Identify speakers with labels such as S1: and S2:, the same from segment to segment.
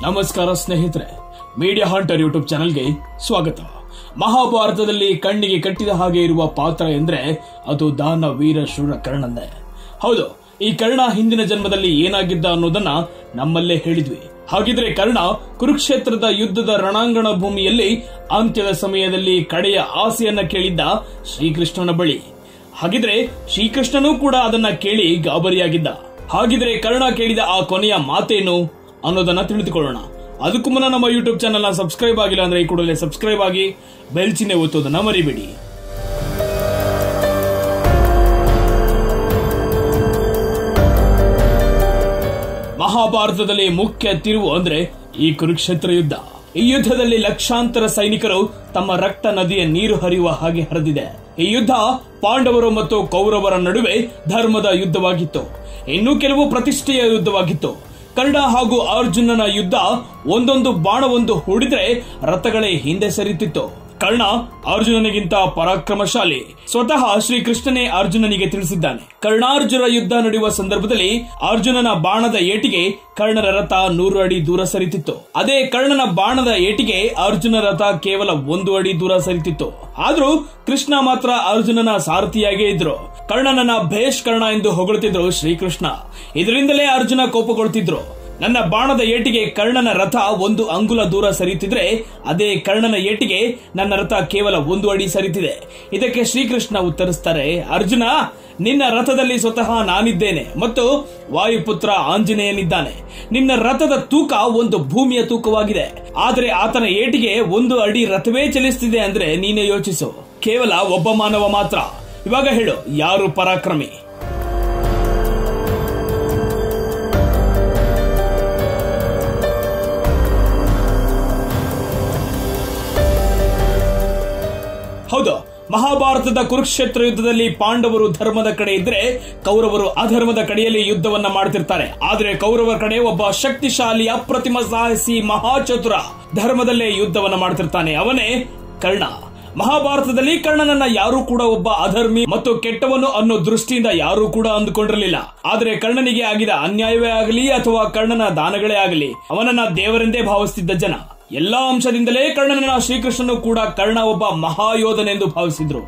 S1: ನಮಸ್ಕಾರ ಸ್ನೇಹಿತರೆ media hunter YouTube ಚಾನೆಲ್ಗೆ ಸ್ವಾಗತ ಮಹಾಭಾರತದಲ್ಲಿ ಕಣ್ಣಿಗೆ ಕಟ್ಟಿದ ಹಾಗೆ ಇರುವ ಪಾತ್ರ ಎಂದ್ರೆ ಅದು ದಾನ ವೀರ ಶೂರ ಕರ್ಣಂದೇ ಹೌದು ಈ ಕರ್ಣ ಹಿಂದಿನ ಜನ್ಮದಲ್ಲಿ ಏನಾಗಿದ್ದ ಅನ್ನೋದನ್ನ ನಮ್ಮಲ್ಲೇ ಹೇಳಿದ್ವಿ ಹಾಗಿದ್ರೆ ಕರ್ಣ ಕುರುಕ್ಷೇತ್ರದ ಯುದ್ಧದ ರಣಾಂಗಣ ಭೂಮಿಯಲ್ಲಿ ಅಂತ್ಯದ ಸಮಯದಲ್ಲಿ ಕಡೆಯ ಆಸೆಯನ್ನ ಕೇಳಿದ್ದ ಶ್ರೀಕೃಷ್ಣನ ಬಳಿ ಹಾಗಿದ್ರೆ ಶ್ರೀಕೃಷ್ಣನೂ ಕೂಡ ಅದನ್ನ ಕೇಳಿ ಗಾಬರಿಯಾಗಿದ್ದ ಹಾಗಿದ್ರೆ ಕರ್ಣ ಕೇಳಿದ ಆ ಕೊನೆಯ ಮಾತೇನು ಅನ್ನೋದನ್ನ ತಿಳಿದುಕೊಳ್ಳೋಣ ಅದಕ್ಕೂ ಮುನ್ನ ನಮ್ಮ ಯೂಟ್ಯೂಬ್ ಚಾನೆಲ್ ನ ಸಬ್ಸ್ಕ್ರೈಬ್ ಆಗಿಲ್ಲ ಅಂದ್ರೆ ಈ ಕೂಡಲೇ ಸಬ್ಸ್ಕ್ರೈಬ್ ಆಗಿ ಬೆಲ್ ಚಿಹ್ನೆ ಒತ್ತೋದನ್ನ ಮರಿಬೇಡಿ ಮಹಾಭಾರತದಲ್ಲಿ ಮುಖ್ಯ ತಿರುವು ಅಂದ್ರೆ ಈ ಕುರುಕ್ಷೇತ್ರ ಯುದ್ಧ ಈ ಯುದ್ಧದಲ್ಲಿ ಲಕ್ಷಾಂತರ ಸೈನಿಕರು ತಮ್ಮ ರಕ್ತ ನದಿಯ ನೀರು ಹರಿಯುವ ಹಾಗೆ ಹರಿದಿದೆ ಈ ಯುದ್ಧ ಪಾಂಡವರು ಮತ್ತು ಕೌರವರ ನಡುವೆ ಧರ್ಮದ ಯುದ್ಧವಾಗಿತ್ತು ಇನ್ನು ಕೆಲವು ಪ್ರತಿಷ್ಠೆಯ ಯುದ್ಧವಾಗಿತ್ತು ಕರ್ಣ ಹಾಗೂ ಅರ್ಜುನನ ಯುದ್ಧ ಒಂದೊಂದು ಬಾಣವೊಂದು ಹೂಡಿದ್ರೆ ರಥಗಳೇ ಹಿಂದೆ ಸರಿತಿತ್ತು ಕರ್ಣ ಅರ್ಜುನನಿಗಿಂತ ಪರಾಕ್ರಮಶಾಲಿ ಸ್ವತಃ ಶ್ರೀಕೃಷ್ಣನೇ ಅರ್ಜುನನಿಗೆ ತಿಳಿಸಿದ್ದಾನೆ ಕರ್ಣಾರ್ಜುನ ಯುದ್ಧ ನಡೆಯುವ ಸಂದರ್ಭದಲ್ಲಿ ಅರ್ಜುನನ ಬಾಣದ ಏಟಿಗೆ ಕರ್ಣನ ರಥ ನೂರು ಅಡಿ ದೂರ ಸರಿತಿತ್ತು ಅದೇ ಕರ್ಣನ ಬಾಣದ ಏಟಿಗೆ ಅರ್ಜುನ ರಥ ಕೇವಲ ಒಂದು ಅಡಿ ದೂರ ಸರಿತಿತ್ತು ಆದ್ರೂ ಕೃಷ್ಣ ಮಾತ್ರ ಅರ್ಜುನನ ಸಾರಥಿಯಾಗೇ ಇದ್ರು ಕರ್ಣನನ್ನ ಭೇಷ್ ಕರ್ಣ ಎಂದು ಹೊಗಳುತ್ತಿದ್ರು ಶ್ರೀಕೃಷ್ಣ ಇದರಿಂದಲೇ ಅರ್ಜುನ ಕೋಪಗೊಳ್ತಿದ್ರು ನನ್ನ ಬಾಣದ ಏಟಿಗೆ ಕರ್ಣನ ರಥ ಒಂದು ಅಂಗುಲ ದೂರ ಸರಿಯುತ್ತಿದ್ರೆ ಅದೇ ಕರ್ಣನ ಏಟಿಗೆ ನನ್ನ ರಥ ಕೇವಲ ಒಂದು ಅಡಿ ಸರಿತಿದೆ ಇದಕ್ಕೆ ಶ್ರೀಕೃಷ್ಣ ಉತ್ತರಿಸ್ತಾರೆ ಅರ್ಜುನ ನಿನ್ನ ರಥದಲ್ಲಿ ಸ್ವತಃ ನಾನಿದ್ದೇನೆ ಮತ್ತು ವಾಯುಪುತ್ರ ಆಂಜನೇಯನಿದ್ದಾನೆ ನಿನ್ನ ರಥದ ತೂಕ ಒಂದು ಭೂಮಿಯ ತೂಕವಾಗಿದೆ ಆದರೆ ಆತನ ಏಟಿಗೆ ಒಂದು ಅಡಿ ರಥವೇ ಚಲಿಸುತ್ತಿದೆ ಅಂದ್ರೆ ನೀನೇ ಯೋಚಿಸು ಕೇವಲ ಒಬ್ಬ ಮಾನವ ಮಾತ್ರ ಇವಾಗ ಹೇಳು ಯಾರು ಪರಾಕ್ರಮಿ ಹೌದು ಮಹಾಭಾರತದ ಕುರುಕ್ಷೇತ್ರ ಯುದ್ಧದಲ್ಲಿ ಪಾಂಡವರು ಧರ್ಮದ ಕಡೆ ಇದ್ರೆ ಕೌರವರು ಅಧರ್ಮದ ಕಡೆಯಲ್ಲಿ ಯುದ್ಧವನ್ನ ಮಾಡ್ತಿರ್ತಾರೆ ಆದ್ರೆ ಕೌರವರ ಕಡೆ ಒಬ್ಬ ಶಕ್ತಿಶಾಲಿ ಅಪ್ರತಿಮ ಸಾಹಸಿ ಮಹಾಚತುರ ಧರ್ಮದಲ್ಲೇ ಯುದ್ಧವನ್ನ ಮಾಡ್ತಿರ್ತಾನೆ ಅವನೇ ಕರ್ಣ ಮಹಾಭಾರತದಲ್ಲಿ ಕರ್ಣನನ್ನ ಯಾರೂ ಕೂಡ ಒಬ್ಬ ಅಧರ್ಮಿ ಮತ್ತು ಕೆಟ್ಟವನು ಅನ್ನೋ ದೃಷ್ಟಿಯಿಂದ ಯಾರೂ ಕೂಡ ಅಂದುಕೊಂಡಿರಲಿಲ್ಲ ಆದ್ರೆ ಕರ್ಣನಿಗೆ ಆಗಿದ ಅನ್ಯಾಯವೇ ಆಗಲಿ ಅಥವಾ ಕರ್ಣನ ದಾನಗಳೇ ಆಗಲಿ ಅವನನ್ನ ದೇವರೆಂದೇ ಭಾವಿಸುತ್ತಿದ್ದ ಜನ ಎಲ್ಲಾ ಅಂಶದಿಂದಲೇ ಕರ್ಣನ ಶ್ರೀಕೃಷ್ಣನು ಕೂಡ ಕರ್ಣ ಒಬ್ಬ ಮಹಾಯೋಧನೆಂದು ಭಾವಿಸಿದ್ರು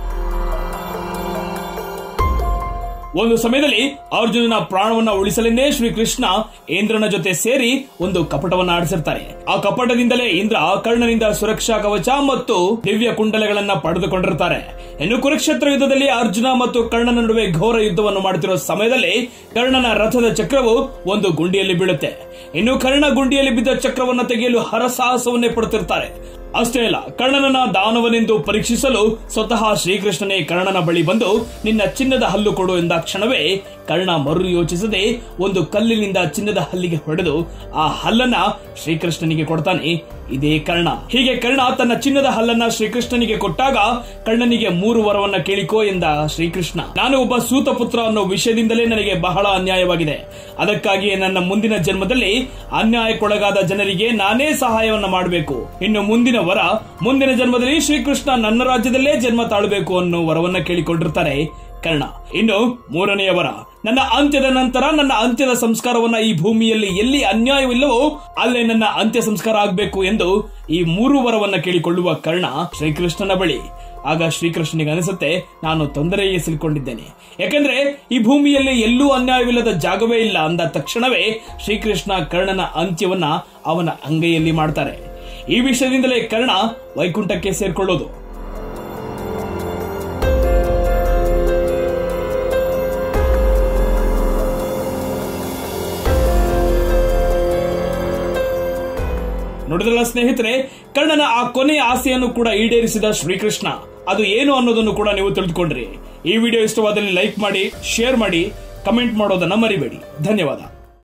S1: ಒಂದು ಸಮಯದಲ್ಲಿ ಅರ್ಜುನನ ಪ್ರಾಣವನ್ನ ಉಳಿಸಲೆಂದೇ ಶ್ರೀಕೃಷ್ಣ ಇಂದ್ರನ ಜೊತೆ ಸೇರಿ ಒಂದು ಕಪಟವನ್ನ ಆಡಿಸಿರ್ತಾರೆ ಆ ಕಪಟದಿಂದಲೇ ಇಂದ್ರ ಕರ್ಣನಿಂದ ಸುರಕ್ಷಾ ಕವಚ ಮತ್ತು ದಿವ್ಯ ಕುಂಡಲಗಳನ್ನ ಪಡೆದುಕೊಂಡಿರ್ತಾರೆ ಇನ್ನು ಕುರುಕ್ಷೇತ್ರ ಯುದ್ಧದಲ್ಲಿ ಅರ್ಜುನ ಮತ್ತು ಕರ್ಣನ ನಡುವೆ ಘೋರ ಯುದ್ಧವನ್ನು ಮಾಡುತ್ತಿರುವ ಸಮಯದಲ್ಲಿ ಕರ್ಣನ ರಥದ ಚಕ್ರವು ಒಂದು ಗುಂಡಿಯಲ್ಲಿ ಬೀಳುತ್ತೆ ಇನ್ನು ಕರ್ಣ ಗುಂಡಿಯಲ್ಲಿ ಬಿದ್ದ ಚಕ್ರವನ್ನು ತೆಗೆಯಲು ಹರಸಾಹಸವನ್ನೇ ಪಡುತ್ತಿರ್ತಾರೆ ಅಷ್ಟೇ ಅಲ್ಲ ಕರ್ಣನನ್ನ ದಾನವನೆಂದು ಪರೀಕ್ಷಿಸಲು ಸ್ವತಃ ಶ್ರೀಕೃಷ್ಣನೇ ಕರ್ಣನ ಬಳಿ ಬಂದು ನಿನ್ನ ಚಿನ್ನದ ಹಲ್ಲು ಕೊಡು ಎಂದ ಕ್ಷಣವೇ ಕರ್ಣ ಮರು ಯೋಚಿಸದೆ ಒಂದು ಕಲ್ಲಿನಿಂದ ಚಿನ್ನದ ಹಲ್ಲಿಗೆ ಹೊಡೆದು ಆ ಹಲ್ಲನ್ನ ಶ್ರೀಕೃಷ್ಣನಿಗೆ ಕೊಡ್ತಾನೆ ಇದೇ ಕರ್ಣ ಹೀಗೆ ಕರ್ಣ ತನ್ನ ಚಿನ್ನದ ಹಲ್ಲನ್ನ ಶ್ರೀಕೃಷ್ಣನಿಗೆ ಕೊಟ್ಟಾಗ ಕರ್ಣನಿಗೆ ಮೂರು ವರವನ್ನ ಕೇಳಿಕೋ ಎಂದ ಶ್ರೀಕೃಷ್ಣ ನಾನು ಒಬ್ಬ ಸೂತಪುತ್ರ ಅನ್ನೋ ವಿಷಯದಿಂದಲೇ ನನಗೆ ಬಹಳ ಅನ್ಯಾಯವಾಗಿದೆ ಅದಕ್ಕಾಗಿ ನನ್ನ ಮುಂದಿನ ಜನ್ಮದಲ್ಲಿ ಅನ್ಯಾಯಕ್ಕೊಳಗಾದ ಜನರಿಗೆ ನಾನೇ ಸಹಾಯವನ್ನ ಮಾಡಬೇಕು ಇನ್ನು ಮುಂದಿನ ವರ ಮುಂದಿನ ಜನ್ಮದಲ್ಲಿ ಶ್ರೀಕೃಷ್ಣ ನನ್ನ ರಾಜ್ಯದಲ್ಲೇ ಜನ್ಮ ತಾಳಬೇಕು ಅನ್ನೋ ವರವನ್ನ ಕೇಳಿಕೊಂಡಿರ್ತಾರೆ ಕರ್ಣ ಇನ್ನು ಮೂರನೆಯ ವರ ನನ್ನ ಅಂತ್ಯದ ನಂತರ ನನ್ನ ಅಂತ್ಯದ ಸಂಸ್ಕಾರವನ್ನ ಈ ಭೂಮಿಯಲ್ಲಿ ಎಲ್ಲಿ ಅನ್ಯಾಯವಿಲ್ಲವೋ ಅಲ್ಲೇ ನನ್ನ ಅಂತ್ಯ ಸಂಸ್ಕಾರ ಆಗಬೇಕು ಎಂದು ಈ ಮೂರು ವರವನ್ನ ಕೇಳಿಕೊಳ್ಳುವ ಕರ್ಣ ಶ್ರೀಕೃಷ್ಣನ ಬಳಿ ಆಗ ಶ್ರೀಕೃಷ್ಣನಿಗೆ ಅನಿಸುತ್ತೆ ನಾನು ತೊಂದರೆಗೆ ಸಿಲುಕೊಂಡಿದ್ದೇನೆ ಯಾಕಂದ್ರೆ ಈ ಭೂಮಿಯಲ್ಲಿ ಎಲ್ಲೂ ಅನ್ಯಾಯವಿಲ್ಲದ ಜಾಗವೇ ಇಲ್ಲ ಅಂದ ತಕ್ಷಣವೇ ಶ್ರೀಕೃಷ್ಣ ಕರ್ಣನ ಅಂತ್ಯವನ್ನ ಅವನ ಅಂಗೈಯಲ್ಲಿ ಮಾಡ್ತಾರೆ ಈ ವಿಷಯದಿಂದಲೇ ಕರ್ಣ ವೈಕುಂಠಕ್ಕೆ ಸೇರ್ಕೊಳ್ಳೋದು ನೋಡಿದ್ರಲ್ಲ ಸ್ನೇಹಿತರೆ ಕರ್ಣನ ಆ ಕೊನೆಯ ಆಸೆಯನ್ನು ಕೂಡ ಈಡೇರಿಸಿದ ಶ್ರೀಕೃಷ್ಣ ಅದು ಏನು ಅನ್ನೋದನ್ನು ಕೂಡ ನೀವು ತಿಳಿದುಕೊಂಡ್ರಿ ಈ ವಿಡಿಯೋ ಇಷ್ಟವಾದಲ್ಲಿ ಲೈಕ್ ಮಾಡಿ ಶೇರ್ ಮಾಡಿ ಕಮೆಂಟ್ ಮಾಡೋದನ್ನ ಮರಿಬೇಡಿ ಧನ್ಯವಾದ